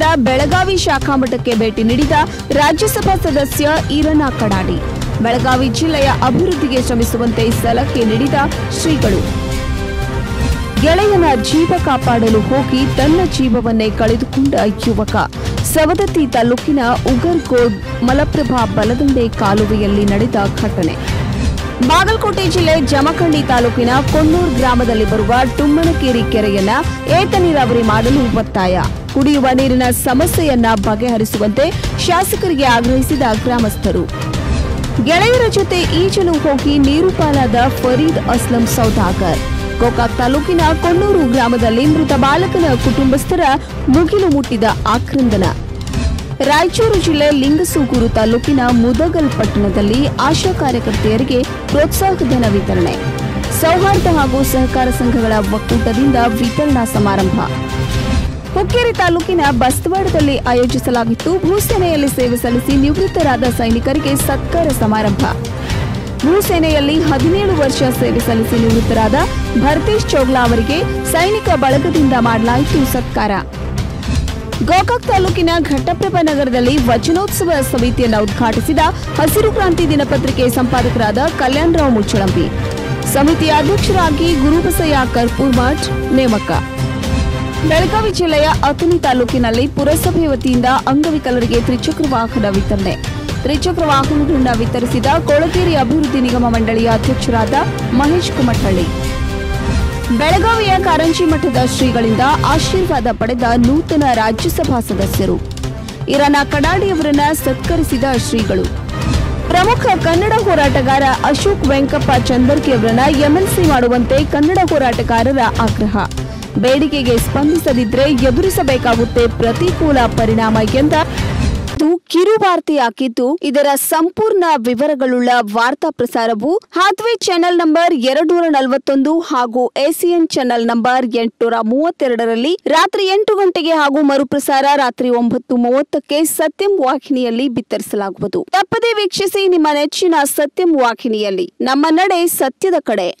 ಬೆಳಗಾವಿ ಶಾಖಾ ಮಠಕ್ಕೆ ಭೇಟಿ ನೀಡಿದ ರಾಜ್ಯಸಭಾ ಸದಸ್ಯ ಈರಣ್ಣ ಕಡಾಡಿ ಬೆಳಗಾವಿ ಜಿಲ್ಲೆಯ ಅಭಿವೃದ್ಧಿಗೆ ಶ್ರಮಿಸುವಂತೆ ಸಲಹೆ ನೀಡಿದ ಶ್ರೀಗಳು ಗೆಳೆಯನ ಜೀವ ಕಾಪಾಡಲು ಹೋಗಿ ತನ್ನ ಜೀವವನ್ನೇ ಕಳೆದುಕೊಂಡ ಯುವಕ ಸವದತ್ತಿ ತಾಲೂಕಿನ ಉಗರ್ಗೋಡ್ ಮಲಪ್ರಭಾ ಬಲದಂಡೆ ಕಾಲುವೆಯಲ್ಲಿ ನಡೆದ ಘಟನೆ ಬಾಗಲಕೋಟೆ ಜಿಲ್ಲೆ ಜಮಖಂಡಿ ತಾಲೂಕಿನ ಕೊಣ್ಣೂರ್ ಗ್ರಾಮದಲ್ಲಿ ಬರುವ ಟುಮ್ಮನಕೇರಿ ಕೆರೆಯನ್ನ ಏತ ನೀರಾವರಿ ಮಾಡಲು ಒತ್ತಾಯ ಕುಡಿಯುವ ನೀರಿನ ಸಮಸ್ಯೆಯನ್ನ ಬಗೆಹರಿಸುವಂತೆ ಶಾಸಕರಿಗೆ ಆಗ್ರಹಿಸಿದ ಗ್ರಾಮಸ್ಥರು ಗೆಳೆಯರ ಜೊತೆ ಈಜಲು ಹೋಗಿ ನೀರು ಪಾಲಾದ ಫರೀದ್ ಅಸ್ಲಂ ಸೌದಾಗರ್ ಗೋಕಾಕ್ ತಾಲೂಕಿನ ಕೊಣ್ಣೂರು ಗ್ರಾಮದಲ್ಲಿ ಮೃತ ಬಾಲಕನ ಕುಟುಂಬಸ್ಥರ ಮುಗಿಲು ಮುಟ್ಟಿದ ಆಕ್ರಂದನ ರಾಯಚೂರು ಜಿಲ್ಲೆ ಲಿಂಗಸೂಗೂರು ತಾಲೂಕಿನ ಮುದಗಲ್ ಪಟ್ಟಣದಲ್ಲಿ ಆಶಾ ಕಾರ್ಯಕರ್ತೆಯರಿಗೆ ಪ್ರೋತ್ಸಾಹಧನ ವಿತರಣೆ ಸೌಹಾರ್ದ ಹಾಗೂ ಸಹಕಾರ ಸಂಘಗಳ ಒಕ್ಕೂಟದಿಂದ ವಿತರಣಾ ಸಮಾರಂಭ ಹುಕ್ಕೇರಿ ತಾಲೂಕಿನ ಬಸ್ತವಾಡದಲ್ಲಿ ಆಯೋಜಿಸಲಾಗಿತ್ತು ಭೂಸೇನೆಯಲ್ಲಿ ಸೇವೆ ಸಲ್ಲಿಸಿ ನಿವೃತ್ತರಾದ ಸೈನಿಕರಿಗೆ ಸತ್ಕಾರ ಸಮಾರಂಭ ಭೂಸೇನೆಯಲ್ಲಿ ಹದಿನೇಳು ವರ್ಷ ಸೇವೆ ಸಲ್ಲಿಸಿ ನಿವೃತ್ತರಾದ ಭರತೇಶ್ ಚೋಗ್ಲಾ ಅವರಿಗೆ ಸೈನಿಕ ಬಳಗದಿಂದ ಮಾಡಲಾಯಿತು ಸತ್ಕಾರ ಗೋಕಾಕ್ ತಾಲೂಕಿನ ಘಟ್ಟಪ್ರಭಾ ನಗರದಲ್ಲಿ ವಚನೋತ್ಸವ ಸಮಿತಿಯನ್ನು ಉದ್ಘಾಟಿಸಿದ ಹಸಿರು ಕ್ರಾಂತಿ ದಿನಪತ್ರಿಕೆ ಸಂಪಾದಕರಾದ ಕಲ್ಯಾಣರಾವ್ ಮುಚ್ಚಳಂಬಿ ಸಮಿತಿಯ ಅಧ್ಯಕ್ಷರಾಗಿ ಗುರುಬಸಯ್ಯ ಕರ್ಪೂರ್ ಮಠ್ ನೇಮಕ ಬೆಳಗಾವಿ ಜಿಲ್ಲೆಯ ಅತನಿ ತಾಲೂಕಿನಲ್ಲಿ ಪುರಸಭೆ ವತಿಯಿಂದ ಅಂಗವಿಕಲರಿಗೆ ತ್ರಿಚಕ್ರ ವಾಹನ ವಿತರಣೆ ತ್ರಿಚಕ್ರ ವಾಹನಗಳನ್ನು ವಿತರಿಸಿದ ಕೊಳಗೇರಿ ಅಭಿವೃದ್ಧಿ ನಿಗಮ ಮಂಡಳಿಯ ಅಧ್ಯಕ್ಷರಾದ ಮಹೇಶ್ ಕುಮಟಳ್ಳಿ ಬೆಳಗಾವಿಯ ಕಾರಂಜಿ ಮಠದ ಶ್ರೀಗಳಿಂದ ಆಶೀರ್ವಾದ ಪಡೆದ ನೂತನ ರಾಜ್ಯಸಭಾ ಸದಸ್ಯರು ಇರನ ಕಡಾಡಿಯವರನ್ನ ಸತ್ಕರಿಸಿದ ಶ್ರೀಗಳು ಪ್ರಮುಖ ಕನ್ನಡ ಹೋರಾಟಗಾರ ಅಶೋಕ್ ವೆಂಕಪ್ಪ ಚಂದರ್ಕಿ ಅವರನ್ನ ಎಂಎಲ್ಸಿ ಮಾಡುವಂತೆ ಕನ್ನಡ ಹೋರಾಟಗಾರರ ಆಗ್ರಹ ಬೇಡಿಕೆಗೆ ಸ್ಪಂದಿಸದಿದ್ರೆ ಎದುರಿಸಬೇಕಾಗುತ್ತೆ ಪ್ರತಿಕೂಲ ಪರಿಣಾಮ ಎಂದ ಇದು ಕಿರುವಾರ್ತೆಯಾಗಿದ್ದು ಇದರ ಸಂಪೂರ್ಣ ವಿವರಗಳುಳ್ಳ ವಾರ್ತಾ ಪ್ರಸಾರವು ಹಾತ್ವೆ ಚಾನೆಲ್ ನಂಬರ್ ಎರಡ್ನೂರ ನಲವತ್ತೊಂದು ಹಾಗೂ ಎಸಿಎನ್ ಚಾನೆಲ್ ನಂಬರ್ ಎಂಟುನೂರ ಮೂವತ್ತೆರಡರಲ್ಲಿ ರಾತ್ರಿ ಎಂಟು ಗಂಟೆಗೆ ಹಾಗೂ ಮರುಪ್ರಸಾರ ರಾತ್ರಿ ಒಂಬತ್ತು ಮೂವತ್ತಕ್ಕೆ ಸತ್ಯಂ ವಾಹಿನಿಯಲ್ಲಿ ಬಿತ್ತರಿಸಲಾಗುವುದು ತಪ್ಪದೇ ವೀಕ್ಷಿಸಿ ನಿಮ್ಮ ನೆಚ್ಚಿನ ಸತ್ಯಂ ವಾಹಿನಿಯಲ್ಲಿ ನಮ್ಮ ನಡೆ ಸತ್ಯದ ಕಡೆ